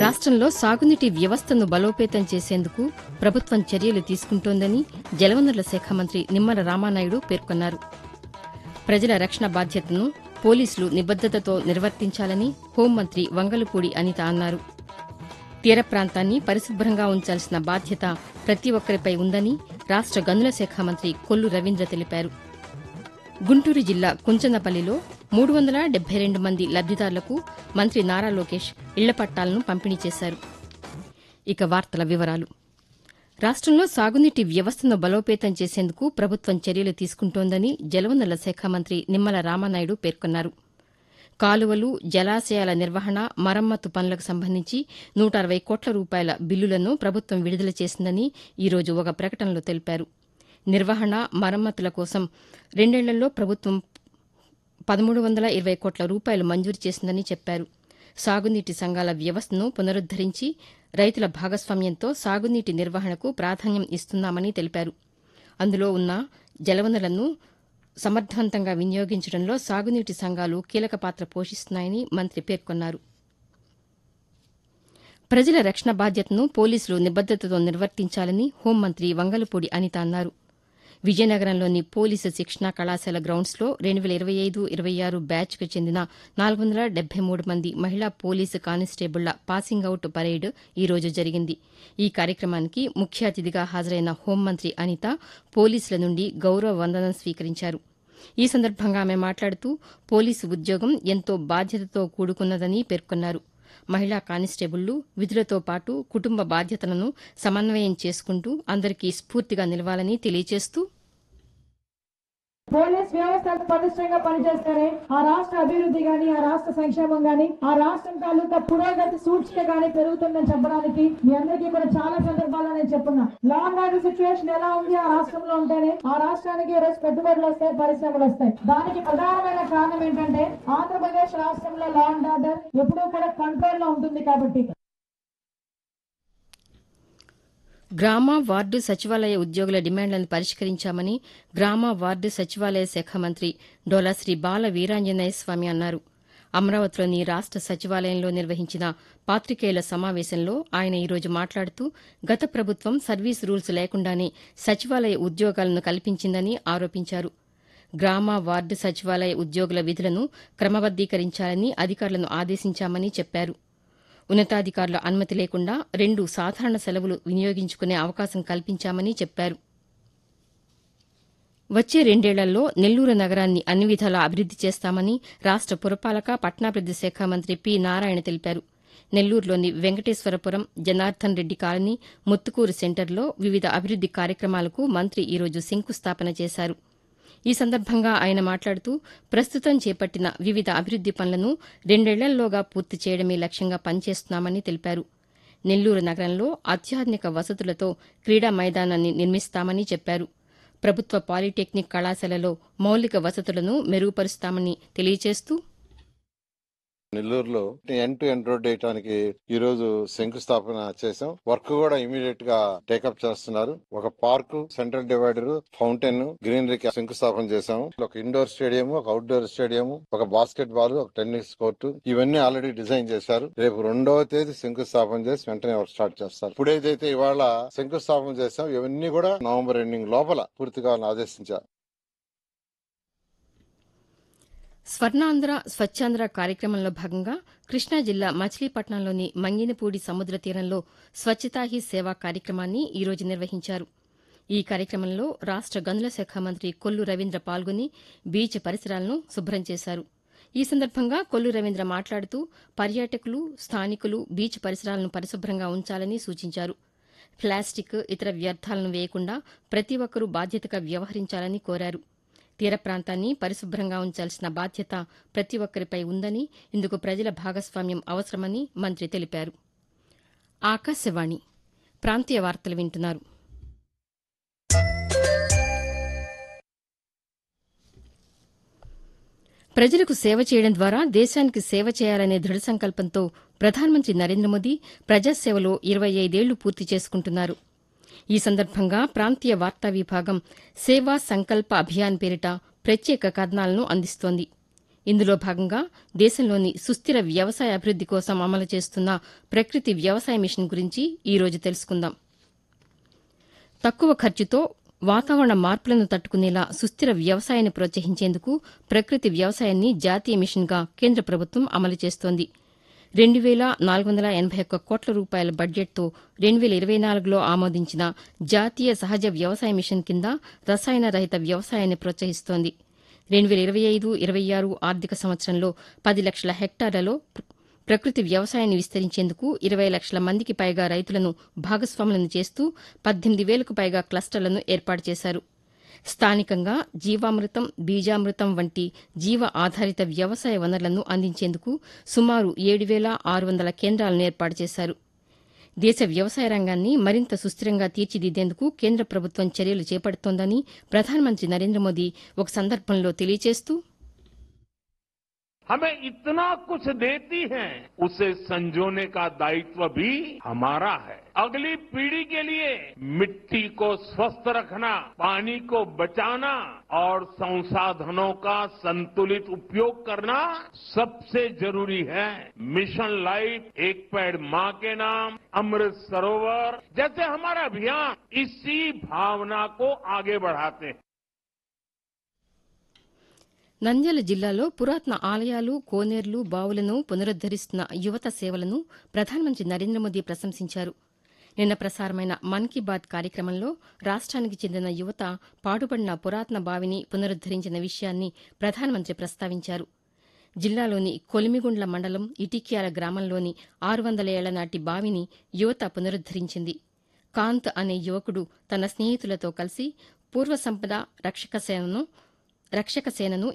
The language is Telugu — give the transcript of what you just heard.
రాష్ట్రంలో సాగునీటి వ్యవస్థను బలోపేతం చేసేందుకు ప్రభుత్వం చర్యలు తీసుకుంటోందని జలవనరుల శాఖ మంత్రి నిమ్మల రామానాయుడు పేర్కొన్నారు ప్రజల రక్షణ బాధ్యతను పోలీసులు నిబద్దతతో నిర్వర్తించాలని హోంమంత్రి వంగలపూడి అనిత అన్నారు తీర ప్రాంతాన్ని పరిశుభ్రంగా ఉంచాల్సిన బాధ్యత ప్రతి ఒక్కరిపై ఉందని రాష్ట గనుల శాఖ మంత్రి కొల్లు రవీంద్ర తెలిపారు గుంటూరు జిల్లా కుంచనపల్లిలో మూడు వందల డెబ్బై రెండు మంది లబ్దిదారులకు మంత్రి నారా లోకేష్ ఇళ్ల పట్టాలను పంపిణీ చేశారు ఇక వార్తల వివరాలు రాష్ట్రంలో సాగునీటి వ్యవస్థను బలోపేతం చేసేందుకు ప్రభుత్వం చర్యలు తీసుకుంటోందని జలవనరుల శాఖ మంత్రి నిమ్మల రామానాయుడు పేర్కొన్నారు కాలువలు జలాశయాల నిర్వహణ మరమ్మతు పనులకు సంబంధించి నూట అరవై కోట్ల రూపాయల బిల్లులను ప్రభుత్వం విడుదల చేసిందని ఈరోజు ఒక ప్రకటనలో తెలిపారు నిర్వహణ మరమ్మతుల కోసం రెండేళ్లలో ప్రభుత్వం పదమూడు వందల ఇరవై కోట్ల రూపాయలు మంజూరు చేసిందని చెప్పారు సాగునీటి సంఘాల వ్యవస్థను పునరుద్దరించి రైతుల భాగస్వామ్యంతో సాగునీటి నిర్వహణకు ప్రాధాన్యం ఇస్తున్నామని తెలిపారు అందులో ఉన్న జలవనరులను సమర్థవంతంగా వినియోగించడంలో సాగునీటి సంఘాలు కీలక పాత్ర పోషిస్తున్నాయని మంత్రి పేర్కొన్నారు ప్రజల రక్షణ బాధ్యతను పోలీసులు నిబద్దతతో నిర్వర్తించాలని హోంమంత్రి వంగలపూడి అనిత అన్నారు విజయనగరంలోని పోలీసు శిక్షణా కళాశాల గ్రౌండ్స్లో రెండు వేల ఇరవై ఐదు ఇరవై ఆరు బ్యాచ్కు చెందిన నాలుగు వందల డెబ్బై మూడు మంది మహిళా పోలీసు కానిస్టేబుళ్ల పాసింగ్ అవుట్ పరేడ్ ఈ రోజు జరిగింది ఈ కార్యక్రమానికి ముఖ్య అతిథిగా హాజరైన హోంమంత్రి అనిత పోలీసుల నుండి గౌరవ వందనం స్వీకరించారు ఈ సందర్భంగా ఆమె మాట్లాడుతూ పోలీసు ఉద్యోగం ఎంతో బాధ్యతతో కూడుకున్నదని పేర్కొన్నారు మహిళా కానిస్టేబుళ్లు విధులతో పాటు కుటుంబ బాధ్యతలను సమన్వయం చేసుకుంటూ అందరికీ స్ఫూర్తిగా నిలవాలని తెలియజేస్తూ పోలీస్ వ్యవస్థ పటిష్టంగా పనిచేస్తేనే ఆ రాష్ట్ర అభివృద్ధి గాని ఆ రాష్ట్ర సంక్షేమం గాని ఆ రాష్ట్రం తాలూకా పురోగతి సూచిక గాని పెరుగుతుందని చెప్పడానికి మీ అందరికీ కూడా చాలా సందర్భాల్లో నేను చెప్పున్నా లా అండ్ ఆర్డర్ సిచ్యువేషన్ ఎలా ఉంది ఆ రాష్ట్రంలో ఉంటేనే ఆ రాష్ట్రానికి ఈ రోజు పెట్టుబడులు వస్తాయి పరిశ్రమలు వస్తాయి దానికి ప్రధానమైన కారణం ఏంటంటే ఆంధ్రప్రదేశ్ రాష్ట్రంలో లా అండ్ ఆర్డర్ ఎప్పుడూ కూడా కంట్రోల్ లో ఉంటుంది కాబట్టి గ్రామ వార్డు సచివాలయ ఉద్యోగుల డిమాండ్లను పరిష్కరించామని గ్రామ వార్డు సచివాలయ శాఖ మంత్రి డోలా శ్రీ బాల వీరాంజనేయ స్వామి అన్నారు అమరావతిలోని రాష్ట సచివాలయంలో నిర్వహించిన పాతికేయుల సమావేశంలో ఆయన ఈరోజు మాట్లాడుతూ గత ప్రభుత్వం సర్వీస్ రూల్స్ లేకుండానే సచివాలయ ఉద్యోగాలను కల్పించిందని ఆరోపించారు గ్రామ వార్డు సచివాలయ ఉద్యోగుల విధులను క్రమబద్దీకరించాలని అధికారులను ఆదేశించామని చెప్పారు ఉన్నతాధికారుల అనుమతి లేకుండా రెండు సాధారణ సెలవులు వినియోగించుకునే అవకాశం కల్పించామని చెప్పారు వచ్చే రెండేళ్లలో నెల్లూరు నగరాన్ని అన్ని విధాలా అభివృద్ది చేస్తామని రాష్ట పురపాలక పట్టణాభివృద్ది శాఖ మంత్రి పి నారాయణ తెలిపారు నెల్లూరులోని వెంకటేశ్వరపురం జనార్దన్ రెడ్డి కాలనీ ముత్తుకూరు సెంటర్లో వివిధ అభివృద్ది కార్యక్రమాలకు మంత్రి ఈరోజు శంకుస్థాపన చేశారు ఈ సందర్భంగా ఆయన మాట్లాడుతూ ప్రస్తుతం చేపట్టిన వివిధ అభివృద్ది పనులను రెండేళ్లలోగా పూర్తి చేయడమే లక్ష్యంగా పనిచేస్తున్నామని తెలిపారు నెల్లూరు నగరంలో అత్యాధునిక వసతులతో క్రీడా మైదానాన్ని నిర్మిస్తామని చెప్పారు ప్రభుత్వ పాలిటెక్నిక్ కళాశాలలో మౌలిక వసతులను మెరుగుపరుస్తామని తెలియజేస్తూ నెల్లూరులో ఎండ్ టు ఎండ్ రోడ్ వేయడానికి ఈ రోజు శంకుస్థాపన చేసాం వర్క్ కూడా ఇమీడియట్ గా టేకప్ చేస్తున్నారు ఒక పార్క్ సెంట్రల్ డివైడర్ ఫౌంటైన్ గ్రీనరీకి శంకుస్థాపన చేసాం ఒక ఇండోర్ స్టేడియం ఒక అవుట్డోర్ స్టేడియం ఒక బాస్కెట్ బాల్ ఒక టెన్నిస్ కోర్టు ఇవన్నీ ఆల్రెడీ డిజైన్ చేశారు రేపు రెండవ తేదీ శంకుస్థాపన చేసి వెంటనే వర్క్ స్టార్ట్ చేస్తారు ఇప్పుడు ఏదైతే ఇవాళ శంకుస్థాపన చేసాం ఇవన్నీ కూడా నవంబర్ ఎండింగ్ లోపల పూర్తి కావాలని ఆదేశించారు స్వర్ణాంధ్ర స్వచ్ఛాంధ్ర కార్యక్రమంలో భాగంగా కృష్ణా జిల్లా మచిలీపట్నంలోని మంగినపూడి సముద్ర తీరంలో స్వచ్ఛతా హీ సేవా కార్యక్రమాన్ని ఈరోజు నిర్వహించారు ఈ కార్యక్రమంలో రాష్ట గనుల శాఖ మంత్రి కొల్లు రవీంద్ర పాల్గొని బీచ్ పరిసరాలను శుభ్రం చేశారు ఈ సందర్భంగా కొల్లు రవీంద్ర మాట్లాడుతూ పర్యాటకులు స్థానికులు బీచ్ పరిసరాలను పరిశుభ్రంగా ఉంచాలని సూచించారు ప్లాస్టిక్ ఇతర వ్యర్థాలను వేయకుండా ప్రతి ఒక్కరూ బాధ్యతగా వ్యవహరించాలని కోరారు తీర ప్రాంతాన్ని పరిశుభ్రంగా ఉంచాల్సిన బాధ్యత ప్రతి ఒక్కరిపై ఉందని ఇందుకు ప్రజల భాగస్వామ్యం అవసరమని మంత్రి తెలిపారు ఆకాశవాణి ప్రాంతీయ వార్తలు వింటున్నారు ప్రజలకు సేవ చేయడం ద్వారా దేశానికి సేవ చేయాలనే దృఢ సంకల్పంతో ప్రధానమంత్రి నరేంద్ర మోదీ ప్రజాసేవలో ఇరవై ఐదేళ్లు పూర్తి చేసుకుంటున్నారు ఈ సందర్భంగా ప్రాంతీయ వార్తా విభాగం సేవా సంకల్ప అభియాన్ పేరిట ప్రత్యేక కథనాలను అందిస్తోంది ఇందులో భాగంగా దేశంలోని సుస్థిర వ్యవసాయ అభివృద్ది కోసం అమలు చేస్తున్న ప్రకృతి వ్యవసాయ మిషన్ గురించి ఈరోజు తెలుసుకుందాం తక్కువ ఖర్చుతో వాతావరణ మార్పులను తట్టుకునేలా సుస్థిర వ్యవసాయాన్ని ప్రోత్సహించేందుకు ప్రకృతి వ్యవసాయాన్ని జాతీయ మిషన్గా కేంద్ర ప్రభుత్వం అమలు చేస్తోంది రెండు వేల నాలుగు వందల ఎనభై ఒక్క కోట్ల రూపాయల బడ్జెట్తో రెండు వేల ఇరవై నాలుగులో ఆమోదించిన జాతీయ సహజ వ్యవసాయ మిషన్ కింద రసాయన రహిత వ్యవసాయాన్ని ప్రోత్సహిస్తోంది రెండు వేల ఇరవై ఐదు ఇరవై ఆరు ఆర్థిక సంవత్సరంలో పది లక్షల హెక్టార్లలో ప్ర- ప్రకృతి వ్యవసాయాన్ని విస్తరించేందుకు ఇరవై లక్షల మందికి పైగా రైతులను భాగస్వాములను చేస్తూ పద్దెనిమిది వేలకు పైగా క్లస్టర్లను ఏర్పాటు చేశారు స్థానికంగా జీవామృతం బీజామృతం వంటి జీవ ఆధారిత వ్యవసాయ వనరులను అందించేందుకు సుమారు ఏడు వేల ఆరు వందల కేంద్రాలను ఏర్పాటు చేశారు దేశ వ్యవసాయ రంగాన్ని మరింత సుస్థిరంగా తీర్చిదిద్దేందుకు కేంద్ర ప్రభుత్వం చర్యలు చేపడుతోందని ప్రధానమంత్రి నరేంద్ర మోదీ ఒక సందర్భంలో తెలియజేస్తూ हमें इतना कुछ देती है उसे संजोने का दायित्व भी हमारा है अगली पीढ़ी के लिए मिट्टी को स्वस्थ रखना पानी को बचाना और संसाधनों का संतुलित उपयोग करना सबसे जरूरी है मिशन लाइफ एक पेड़ माँ के नाम अमृत सरोवर जैसे हमारा अभियान इसी भावना को आगे बढ़ाते हैं నంద్యాల జిల్లాలో పురాతన ఆలయాలు కోనేర్లు బావులను పునరుద్దరిస్తున్న యువత సేవలను ప్రధానమంత్రి నరేంద్ర మోదీ ప్రశంసించారు నిన్న ప్రసారమైన మన్ కీ బాత్ కార్యక్రమంలో రాష్ట్రానికి చెందిన యువత పాడుపడిన పురాతన బావిని పునరుద్దరించిన విషయాన్ని ప్రధానమంత్రి ప్రస్తావించారు జిల్లాలోని కొలిమిగుండ్ల మండలం ఇటిక్యాల గ్రామంలోని ఆరు వందల ఏళ్ల నాటి బావిని యువత పునరుద్దరించింది కాంత్ అనే యువకుడు తన స్నేహితులతో కలిసి పూర్వ సంపద రక్షక సేనను రక్షక సేనను